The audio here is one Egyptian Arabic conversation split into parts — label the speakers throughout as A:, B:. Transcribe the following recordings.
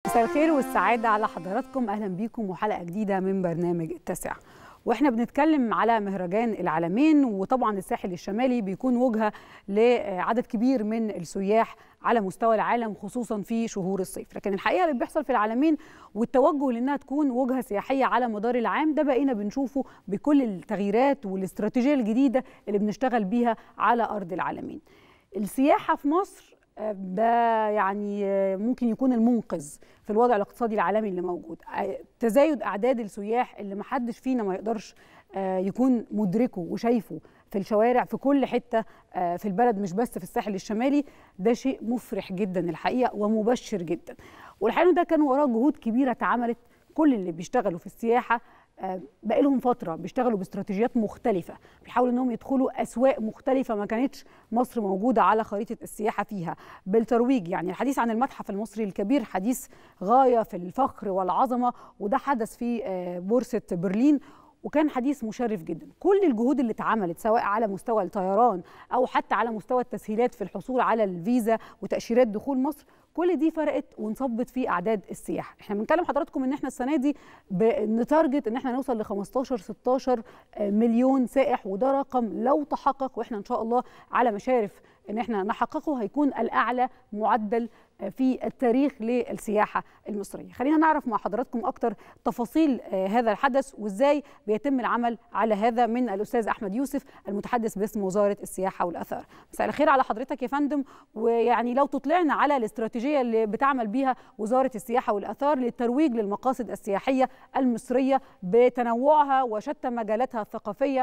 A: مساء الخير والسعادة على حضراتكم أهلا بيكم وحلقة جديدة من برنامج التاسع واحنا بنتكلم على مهرجان العالمين وطبعا الساحل الشمالي بيكون وجهه لعدد كبير من السياح على مستوى العالم خصوصا في شهور الصيف لكن الحقيقه اللي بيحصل في العالمين والتوجه لانها تكون وجهه سياحيه على مدار العام ده بقينا بنشوفه بكل التغييرات والاستراتيجيه الجديده اللي بنشتغل بيها على ارض العالمين السياحه في مصر ده يعني ممكن يكون المنقذ في الوضع الاقتصادي العالمي اللي موجود تزايد اعداد السياح اللي ما حدش فينا ما يقدرش يكون مدركه وشايفه في الشوارع في كل حته في البلد مش بس في الساحل الشمالي ده شيء مفرح جدا الحقيقه ومبشر جدا والحقيقه ده كان وراه جهود كبيره اتعملت كل اللي بيشتغلوا في السياحه بقى لهم فتره بيشتغلوا باستراتيجيات مختلفه بيحاولوا انهم يدخلوا اسواق مختلفه ما كانتش مصر موجوده على خريطه السياحه فيها بالترويج يعني الحديث عن المتحف المصري الكبير حديث غايه في الفخر والعظمه وده حدث في بورصه برلين وكان حديث مشرف جدا كل الجهود اللي اتعملت سواء على مستوى الطيران او حتى على مستوى التسهيلات في الحصول على الفيزا وتاشيرات دخول مصر كل دي فرقت ونصبت في اعداد السياح احنا بنكلم حضراتكم ان احنا السنه دي بنتارجت ان احنا نوصل ل 15 16 مليون سائح وده رقم لو تحقق واحنا ان شاء الله على مشارف ان احنا نحققه هيكون الاعلى معدل في التاريخ للسياحة المصرية خلينا نعرف مع حضراتكم أكتر تفاصيل هذا الحدث وإزاي بيتم العمل على هذا من الأستاذ أحمد يوسف المتحدث باسم وزارة السياحة والأثار مساء الخير على حضرتك يا فندم ويعني لو تطلعنا على الاستراتيجية اللي بتعمل بيها وزارة السياحة والأثار للترويج للمقاصد السياحية المصرية بتنوعها وشتى مجالاتها الثقافية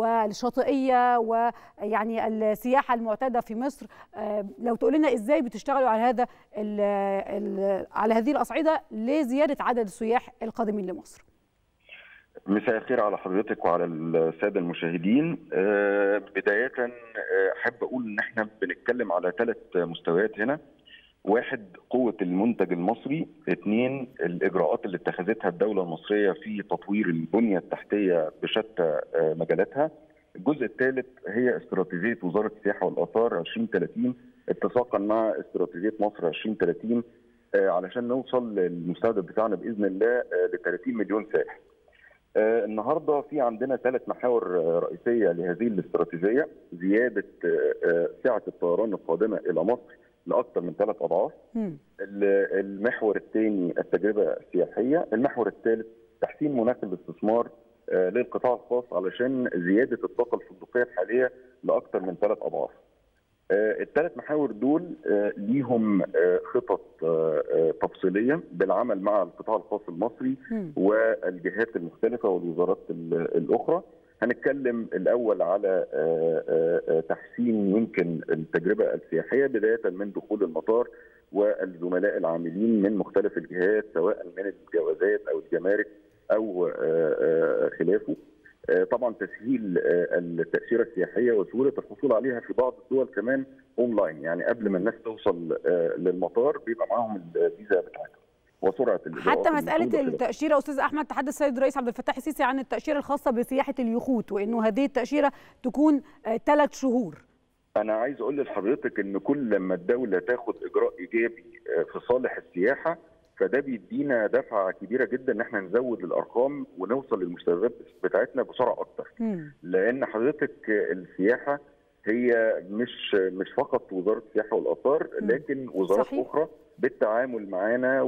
A: والشاطئية ويعني السياحة المعتادة في مصر لو تقول لنا إزاي بتشتغلوا على هذا ال ال على هذه الاصعده لزياده عدد السياح القادمين لمصر.
B: مساء الخير على حضرتك وعلى الساده المشاهدين. بدايه احب اقول ان احنا بنتكلم على ثلاث مستويات هنا. واحد قوة المنتج المصري، اثنين الإجراءات اللي اتخذتها الدولة المصرية في تطوير البنية التحتية بشتى مجالاتها. الجزء الثالث هي استراتيجية وزارة السياحة والآثار 2030 اتفاقا مع استراتيجيه مصر 2030 علشان نوصل للمستهدف بتاعنا باذن الله ل 30 مليون سائح. النهارده في عندنا ثلاث محاور رئيسيه لهذه الاستراتيجيه زياده سعه الطيران القادمه الى مصر لاكثر من ثلاث اضعاف. المحور الثاني التجربه السياحيه، المحور الثالث تحسين مناخ الاستثمار للقطاع الخاص علشان زياده الطاقه الفندقيه الحاليه لاكثر من ثلاث اضعاف. الثلاث محاور دول ليهم خطط تفصيليه بالعمل مع القطاع الخاص المصري والجهات المختلفه والوزارات الاخرى هنتكلم الاول على تحسين يمكن التجربه السياحيه بدايه من دخول المطار والزملاء العاملين من مختلف الجهات سواء من الجوازات او الجمارك او خلافه طبعا تسهيل التاشيره السياحيه وسهوله الحصول عليها في بعض الدول كمان اونلاين يعني قبل ما الناس توصل للمطار بيبقى معاهم الفيزا بتاعتهم وسرعه
A: حتى مساله التاشيره استاذ احمد تحدث السيد الرئيس عبد الفتاح السيسي عن التاشيره الخاصه بسياحه اليخوت وانه هذه التاشيره تكون ثلاث شهور
B: انا عايز اقول لحضرتك ان كل لما الدوله تاخد اجراء ايجابي في صالح السياحه فده بيدينا دفعه كبيره جدا ان احنا نزود الارقام ونوصل للمستهدفات بتاعتنا بسرعه اكتر لان حضرتك السياحه هي مش مش فقط وزاره السياحه والاثار لكن وزارات صحيح. اخرى بالتعامل معانا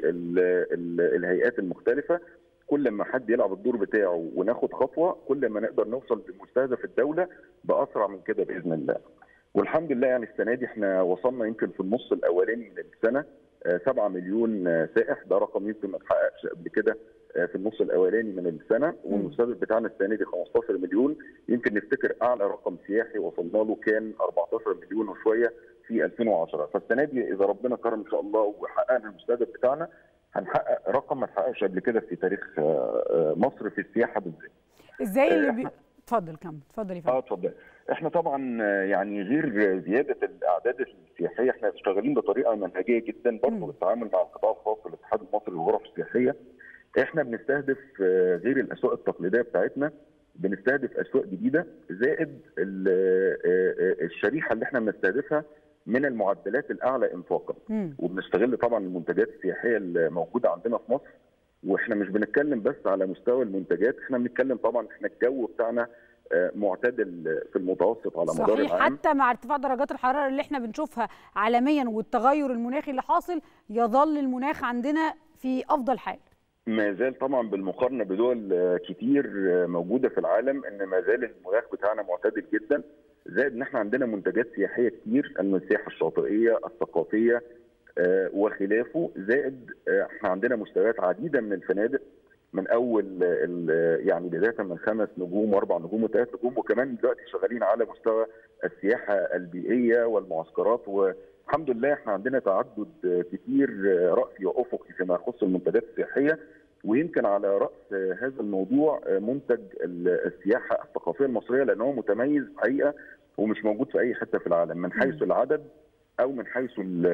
B: والهيئات المختلفه كل ما حد يلعب الدور بتاعه وناخد خطوه كل ما نقدر نوصل لمستهدف الدوله باسرع من كده باذن الله والحمد لله يعني السنه دي احنا وصلنا يمكن في النص الاولاني من السنه 7 مليون سائح ده رقم يمكن ما اتحققش قبل كده في النص الاولاني من السنه والمستهدف بتاعنا السنه دي 15 مليون يمكن نفتكر اعلى رقم سياحي وصلنا له كان 14 مليون وشويه في 2010 فالسنه دي اذا ربنا كرم ان شاء الله وحققنا المستهدف بتاعنا هنحقق رقم ما اتحققش قبل كده في تاريخ مصر في السياحه بالذات.
A: ازاي اللي بي... اتفضل كمل اتفضل يا فندم
B: اه اتفضل احنا طبعا يعني غير زياده الاعداد السياحيه احنا شغالين بطريقه منهجيه جدا برضه بالتعامل مع القطاع الخاص والاتحاد المصري للغرف السياحيه احنا بنستهدف غير الاسواق التقليديه بتاعتنا بنستهدف اسواق جديده زائد الشريحه اللي احنا بنستهدفها من المعدلات الاعلى انفاقا وبنستغل طبعا المنتجات السياحيه الموجوده عندنا في مصر واحنا مش بنتكلم بس على مستوى المنتجات احنا بنتكلم طبعا احنا الجو بتاعنا معتدل في المتوسط على
A: صحيح
B: مدار العام
A: حتى مع ارتفاع درجات الحراره اللي احنا بنشوفها عالميا والتغير المناخي اللي حاصل يظل المناخ عندنا في افضل حال
B: ما زال طبعا بالمقارنه بدول كتير موجوده في العالم ان ما زال المناخ بتاعنا معتدل جدا زائد ان احنا عندنا منتجات سياحيه كتير السياحه الشاطئيه الثقافيه وخلافه زائد احنا عندنا مستويات عديده من الفنادق من اول يعني بدايه من خمس نجوم واربع نجوم وثلاث نجوم وكمان دلوقتي شغالين على مستوى السياحه البيئيه والمعسكرات والحمد لله احنا عندنا تعدد كتير راسي وافقي فيما يخص المنتجات السياحيه ويمكن على راس هذا الموضوع منتج السياحه الثقافيه المصريه لان هو متميز حقيقه ومش موجود في اي حته في العالم من حيث العدد او من حيث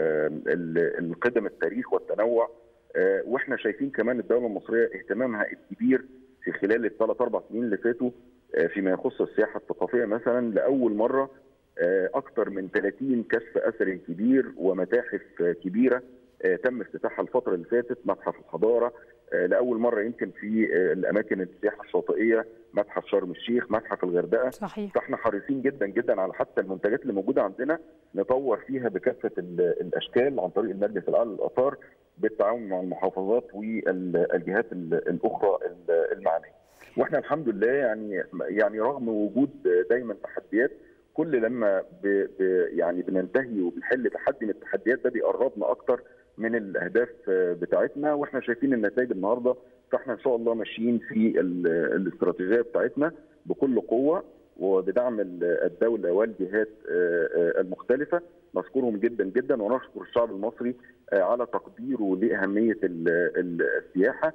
B: القدم التاريخ والتنوع واحنا شايفين كمان الدوله المصريه اهتمامها الكبير في خلال الثلاث اربع سنين اللي فاتوا فيما يخص السياحه الثقافيه مثلا لاول مره اكثر من 30 كشف اثري كبير ومتاحف كبيره تم افتتاحها الفتره اللي فاتت متحف الحضاره لاول مره يمكن في الاماكن السياحه الشاطئيه متحف شرم الشيخ متحف الغردقه
A: صحيح
B: فاحنا حريصين جدا جدا على حتى المنتجات اللي موجوده عندنا نطور فيها بكافه الاشكال عن طريق المجلس الاعلى للاثار بالتعاون مع المحافظات والجهات الاخرى المعنيه. واحنا الحمد لله يعني يعني رغم وجود دايما تحديات كل لما ب ب يعني بننتهي وبنحل تحدي من التحديات ده بيقربنا اكتر من الاهداف بتاعتنا واحنا شايفين النتائج النهارده فاحنا ان شاء الله ماشيين في الاستراتيجيه بتاعتنا بكل قوه وبدعم الدوله والجهات المختلفه نشكرهم جدا جدا ونشكر الشعب المصري على تقديره لاهميه السياحه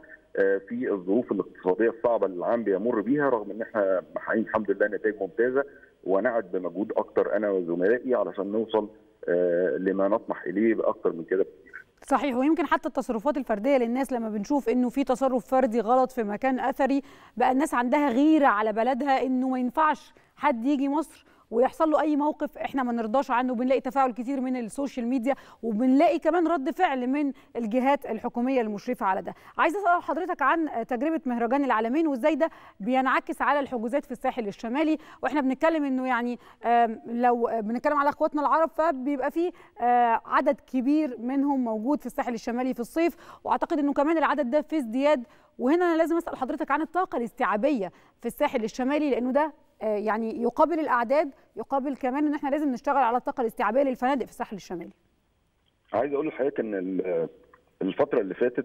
B: في الظروف الاقتصاديه الصعبه اللي العام بيمر بيها رغم ان احنا محققين الحمد لله نتائج ممتازه ونعد بمجهود اكتر انا وزملائي علشان نوصل لما نطمح اليه باكتر من كده بكتير.
A: صحيح ويمكن حتى التصرفات الفرديه للناس لما بنشوف انه في تصرف فردي غلط في مكان اثري بقى الناس عندها غيره على بلدها انه ما ينفعش حد يجي مصر ويحصل له اي موقف احنا ما نرضاش عنه بنلاقي تفاعل كتير من السوشيال ميديا وبنلاقي كمان رد فعل من الجهات الحكوميه المشرفه على ده عايزه اسال حضرتك عن تجربه مهرجان العالمين وازاي ده بينعكس على الحجوزات في الساحل الشمالي واحنا بنتكلم انه يعني لو بنتكلم على اخواتنا العرب فبيبقى في عدد كبير منهم موجود في الساحل الشمالي في الصيف واعتقد انه كمان العدد ده في ازدياد وهنا انا لازم اسال حضرتك عن الطاقه الاستيعابيه في الساحل الشمالي لانه ده يعني يقابل الاعداد يقابل كمان ان احنا لازم نشتغل على الطاقه الاستيعابيه للفنادق في الساحل الشمالي.
B: عايز اقول لحضرتك ان الفتره اللي فاتت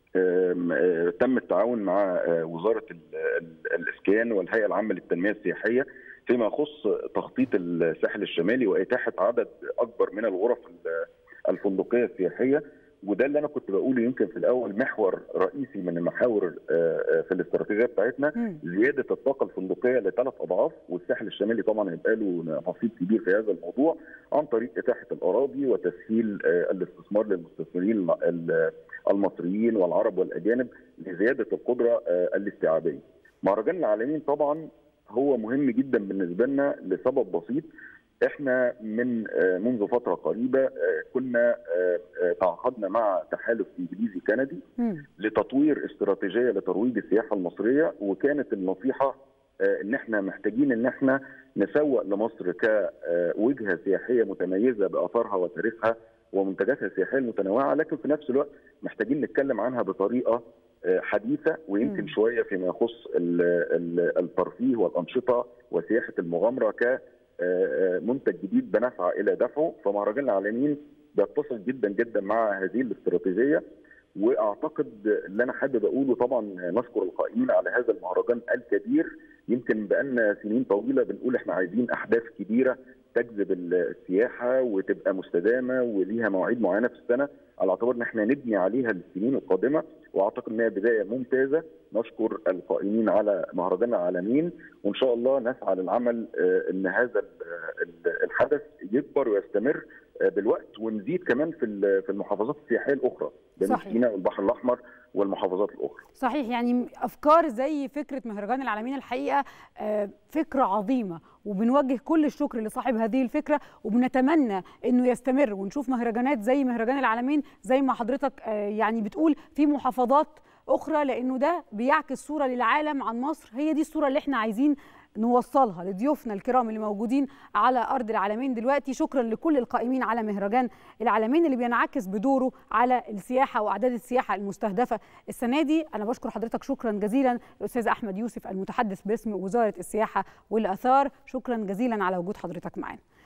B: تم التعاون مع وزاره الاسكان والهيئه العامه للتنميه السياحيه فيما يخص تخطيط الساحل الشمالي واتاحه عدد اكبر من الغرف الفندقيه السياحيه وده اللي انا كنت بقوله يمكن في الاول محور رئيسي من المحاور في الاستراتيجيه بتاعتنا زياده الطاقه الفندقيه لثلاث اضعاف والساحل الشمالي طبعا هيبقى له نصيب كبير في هذا الموضوع عن طريق اتاحه الاراضي وتسهيل الاستثمار للمستثمرين المصريين والعرب والاجانب لزياده القدره الاستيعابيه. مهرجان العالمين طبعا هو مهم جدا بالنسبه لنا لسبب بسيط احنا من منذ فتره قريبه كنا تعاقدنا مع تحالف انجليزي كندي لتطوير استراتيجيه لترويج السياحه المصريه وكانت النصيحه ان احنا محتاجين ان احنا نسوق لمصر كوجهه سياحيه متميزه باثارها وتاريخها ومنتجاتها السياحيه المتنوعه لكن في نفس الوقت محتاجين نتكلم عنها بطريقه حديثه ويمكن شويه فيما يخص الترفيه والانشطه وسياحه المغامره ك منتج جديد بنسعى الى دفعه فمهرجان العالمين بيتصل جدا جدا مع هذه الاستراتيجيه واعتقد اللي انا حابب اقوله طبعا نشكر القائمين على هذا المهرجان الكبير يمكن بقالنا سنين طويله بنقول احنا عايزين احداث كبيره تجذب السياحه وتبقى مستدامه وليها مواعيد معينه في السنه على اعتبار ان احنا نبني عليها للسنين القادمه واعتقد ان هي بدايه ممتازه نشكر القائمين على مهرجان العالمين وان شاء الله نسعى للعمل ان هذا الحدث يكبر ويستمر بالوقت ونزيد كمان في في المحافظات السياحيه الاخرى بين
A: صحيح.
B: سيناء والبحر الاحمر والمحافظات الاخرى
A: صحيح يعني افكار زي فكره مهرجان العالمين الحقيقه آه، فكره عظيمه وبنوجه كل الشكر لصاحب هذه الفكره وبنتمنى انه يستمر ونشوف مهرجانات زي مهرجان العالمين زي ما حضرتك آه، يعني بتقول في محافظات اخرى لانه ده بيعكس صوره للعالم عن مصر هي دي الصوره اللي احنا عايزين نوصلها لضيوفنا الكرام اللي موجودين على ارض العالمين دلوقتي شكرا لكل القائمين على مهرجان العالمين اللي بينعكس بدوره على السياحه واعداد السياحه المستهدفه السنه دي انا بشكر حضرتك شكرا جزيلا الاستاذ احمد يوسف المتحدث باسم وزاره السياحه والاثار شكرا جزيلا على وجود حضرتك معانا